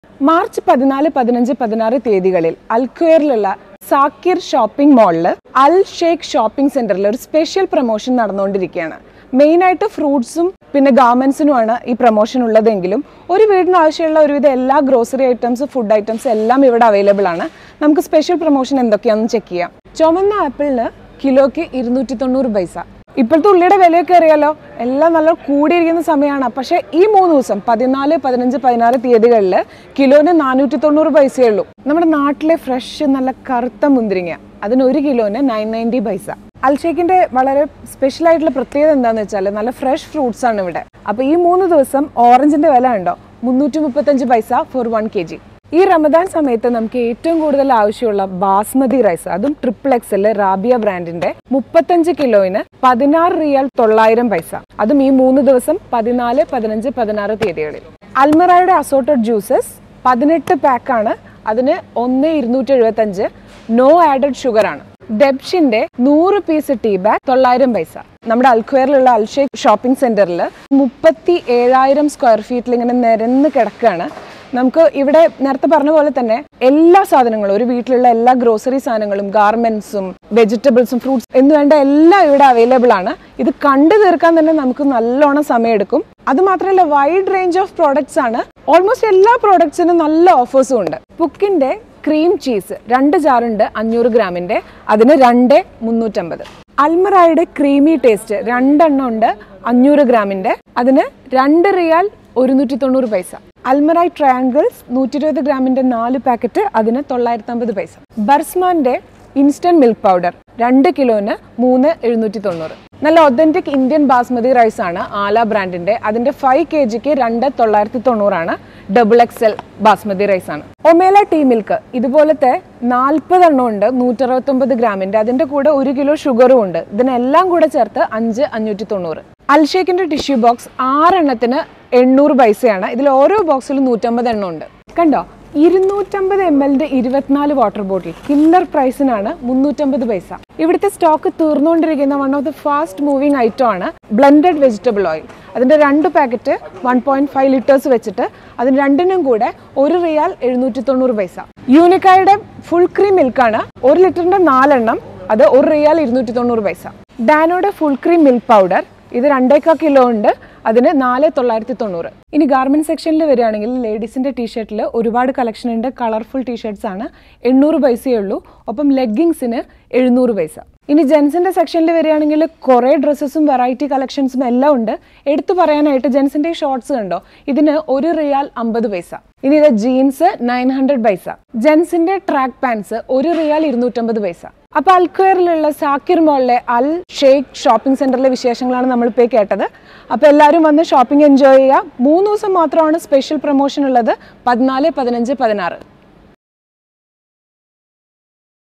March പതിനാല് പതിനഞ്ച് പതിനാറ് തീയതികളിൽ അൽക്വയറിലുള്ള സാക്കിർ ഷോപ്പിംഗ് മാളിൽ അൽ ഷേഖ് ഷോപ്പിംഗ് സെന്ററിൽ ഒരു സ്പെഷ്യൽ പ്രൊമോഷൻ നടന്നുകൊണ്ടിരിക്കുകയാണ് മെയിനായിട്ട് ഫ്രൂട്ട്സും പിന്നെ ഗാർമെന്റ്സിനുമാണ് ഈ പ്രൊമോഷൻ ഉള്ളതെങ്കിലും ഒരു വീടിന് ആവശ്യമുള്ള ഒരുവിധ എല്ലാ ഗ്രോസറി ഐറ്റംസ് ഫുഡ് ഐറ്റംസ് എല്ലാം ഇവിടെ അവൈലബിൾ ആണ് നമുക്ക് സ്പെഷ്യൽ പ്രൊമോഷൻ എന്തൊക്കെയാണെന്ന് ചെക്ക് ചെയ്യാം ചുമന്ന ആപ്പിളിന് കിലോയ്ക്ക് ഇരുന്നൂറ്റി തൊണ്ണൂറ് പൈസ ഇപ്പോഴത്തെ ഉള്ളിയുടെ വിലയൊക്കെ അറിയാലോ എല്ലാം നല്ല കൂടിയിരിക്കുന്ന സമയമാണ് പക്ഷേ ഈ മൂന്ന് ദിവസം പതിനാല് പതിനഞ്ച് പതിനാറ് തീയതികളിൽ കിലോന് നാനൂറ്റി തൊണ്ണൂറ് പൈസയേ ഉള്ളൂ നമ്മുടെ നാട്ടിലെ ഫ്രഷ് നല്ല കറുത്ത മുന്തിരിങ്ങ അതിന് ഒരു കിലോന് നയൻ നയൻറ്റി പൈസ അൽഷേക്കിന്റെ വളരെ സ്പെഷ്യൽ ആയിട്ടുള്ള പ്രത്യേകത എന്താണെന്ന് വെച്ചാൽ നല്ല ഫ്രഷ് ഫ്രൂട്ട്സ് ആണ് ഇവിടെ അപ്പോൾ ഈ മൂന്ന് ദിവസം ഓറഞ്ചിന്റെ വില ഉണ്ടോ മുന്നൂറ്റി മുപ്പത്തഞ്ച് പൈസ ഫോർ വൺ കെ ജി ഈ റമദാൻ സമയത്ത് നമുക്ക് ഏറ്റവും കൂടുതൽ ആവശ്യമുള്ള ബാസ്മതി റൈസ് അതും ട്രിപ്പിൾ എക്സൽ റാബിയ ബ്രാൻഡിന്റെ മുപ്പത്തഞ്ച് കിലോയിന് പതിനാറ് റിയാൽ തൊള്ളായിരം പൈസ അതും ഈ മൂന്ന് ദിവസം പതിനാല് പതിനഞ്ച് പതിനാറ് തീയതികളിൽ അൽമറായുടെ അസോർട്ടഡ് ജ്യൂസസ് പതിനെട്ട് പാക്കാണ് അതിന് ഒന്ന് ഇരുന്നൂറ്റി എഴുപത്തഞ്ച് നോ ആഡഡ് ഷുഗർ ആണ് ഡെബ്ഷിന്റെ നൂറ് പീസ് ടീ ബാഗ് തൊള്ളായിരം പൈസ നമ്മുടെ അൽക്വയറിലുള്ള അൽഷേഖ് ഷോപ്പിംഗ് സെന്ററിൽ മുപ്പത്തി ഏഴായിരം സ്ക്വയർ ഫീറ്റിൽ ഇങ്ങനെ നിരന്ന് കിടക്കുകയാണ് നമുക്ക് ഇവിടെ നേരത്തെ പറഞ്ഞ പോലെ തന്നെ എല്ലാ സാധനങ്ങളും ഒരു വീട്ടിലുള്ള എല്ലാ ഗ്രോസറി സാധനങ്ങളും ഗാർമെന്റ്സും വെജിറ്റബിൾസും ഫ്രൂട്ട്സ് എന്ന് വേണ്ട എല്ലാം ഇവിടെ അവൈലബിൾ ആണ് ഇത് കണ്ടു തീർക്കാൻ തന്നെ നമുക്ക് നല്ലോണം സമയമെടുക്കും അത് മാത്രമല്ല വൈഡ് റേഞ്ച് ഓഫ് പ്രോഡക്ട്സ് ആണ് ഓൾമോസ്റ്റ് എല്ലാ പ്രോഡക്ട്സിനും നല്ല ഓഫേഴ്സും ഉണ്ട് പുക്കിന്റെ ക്രീം ചീസ് രണ്ട് ജാറുണ്ട് അഞ്ഞൂറ് ഗ്രാമിന്റെ അതിന് രണ്ട് മുന്നൂറ്റമ്പത് അൽമറായുടെ ക്രീമി ടേസ്റ്റ് രണ്ടെണ്ണം ഉണ്ട് അഞ്ഞൂറ് ഗ്രാമിന്റെ അതിന് രണ്ട് റിയാൽ ഒരുന്നൂറ്റി തൊണ്ണൂറ് പൈസ അൽമറായ് ട്രയാങ്കിൾസ് നൂറ്റി ഇരുപത് ഗ്രാമിന്റെ നാല് പാക്കറ്റ് അതിന് തൊള്ളായിരത്തി അമ്പത് പൈസ ബർസ്മാന്റെ ഇൻസ്റ്റന്റ് മിൽക്ക് പൗഡർ രണ്ട് കിലോന് മൂന്ന് എഴുന്നൂറ്റി തൊണ്ണൂറ് നല്ല ഒതന്റിക് ഇന്ത്യൻ ബാസ്മതി റൈസ് ആണ് ആല ബ്രാൻഡിന്റെ അതിന്റെ ഫൈവ് കെ ജിക്ക് രണ്ട് തൊള്ളായിരത്തി തൊണ്ണൂറാണ് double X L basmati rice ആണ് ഒമേല ടീ മിൽക്ക് ഇതുപോലത്തെ നാൽപ്പതെണ്ണം ഉണ്ട് നൂറ്ററുപത്തൊമ്പത് ഗ്രാമിന്റെ അതിന്റെ കൂടെ ഒരു കിലോ ഷുഗറും ഉണ്ട് ഇതിനെല്ലാം കൂടെ ചേർത്ത് അഞ്ച് അഞ്ഞൂറ്റി തൊണ്ണൂറ് അൽഷേക്കിന്റെ ടിഷ്യൂ ബോക്സ് ആറെണ്ണത്തിന് എണ്ണൂറ് പൈസയാണ് ഇതിൽ ഓരോ ബോക്സിലും നൂറ്റമ്പത് എണ്ണം ഉണ്ട് കണ്ടോ ഇരുന്നൂറ്റമ്പത് എം എല്ലിന്റെ ഇരുപത്തിനാല് വാട്ടർ ബോട്ടിൽ കില്ലർ പ്രൈസിനാണ് മുന്നൂറ്റമ്പത് പൈസ ഇവിടുത്തെ സ്റ്റോക്ക് തീർന്നുകൊണ്ടിരിക്കുന്ന one of the fast moving item ആണ് ബ്ലെൻഡഡ് വെജിറ്റബിൾ ഓയിൽ അതിന്റെ രണ്ട് packet one point five litres വെച്ചിട്ട് അതിന് രണ്ടിനും കൂടെ ഒരു റിയാൽ എഴുന്നൂറ്റി തൊണ്ണൂറ് പൈസ യൂണിക്കായുടെ ഫുൾ ക്രീം മിൽക്കാണ് ഒരു ലിറ്ററിന്റെ നാലെണ്ണം അത് ഒരു റിയാൽ ഇരുന്നൂറ്റി തൊണ്ണൂറ് പൈസ ഡാനോയുടെ ഫുൾ ക്രീം മിൽക്ക് പൗഡർ ഇത് രണ്ടേക്കാ കിലോ ഉണ്ട് അതിന് നാല് തൊള്ളായിരത്തി തൊണ്ണൂറ് ഇനി ഗാർമെന്റ് സെക്ഷനിൽ വരികയാണെങ്കിൽ ലേഡീസിന്റെ ടീഷർട്ടിൽ ഒരുപാട് കളക്ഷൻ ഉണ്ട് കളർഫുൾ ടീഷർട്സ് ആണ് എണ്ണൂറ് പൈസയേ ഉള്ളൂ ഒപ്പം ലെഗിങ്സിന് എഴുന്നൂറ് പൈസ ഇനി ജെൻസിന്റെ സെക്ഷനിൽ വരികയാണെങ്കിൽ കുറേ ഡ്രസ്സസും വെറൈറ്റി കളക്ഷൻസും എല്ലാം ഉണ്ട് എടുത്തു പറയാനായിട്ട് ജെൻസിന്റെ ഷോർട്സ് കണ്ടോ ഇതിന് ഒരു റിയാൽ അമ്പത് പൈസ ഇനി ഇത് ജീൻസ് നയൻ ഹൺഡ്രഡ് പൈസ ജെൻസിന്റെ ട്രാക്ക് പാൻസ് ഒരു റിയാൽ ഇരുന്നൂറ്റമ്പത് പൈസ അപ്പൊ അൽക്വയറിലുള്ള സാക്കിർ മോളിലെ അൽ ഷെയ്ഖ് ഷോപ്പിംഗ് സെന്ററിലെ വിശേഷങ്ങളാണ് നമ്മളിപ്പോൾ കേട്ടത് അപ്പൊ എല്ലാവരും വന്ന് ഷോപ്പിംഗ് എൻജോയ് ചെയ്യുക മൂന്ന് ദിവസം മാത്രമാണ് സ്പെഷ്യൽ പ്രൊമോഷൻ ഉള്ളത് പതിനാല് പതിനഞ്ച് പതിനാറ്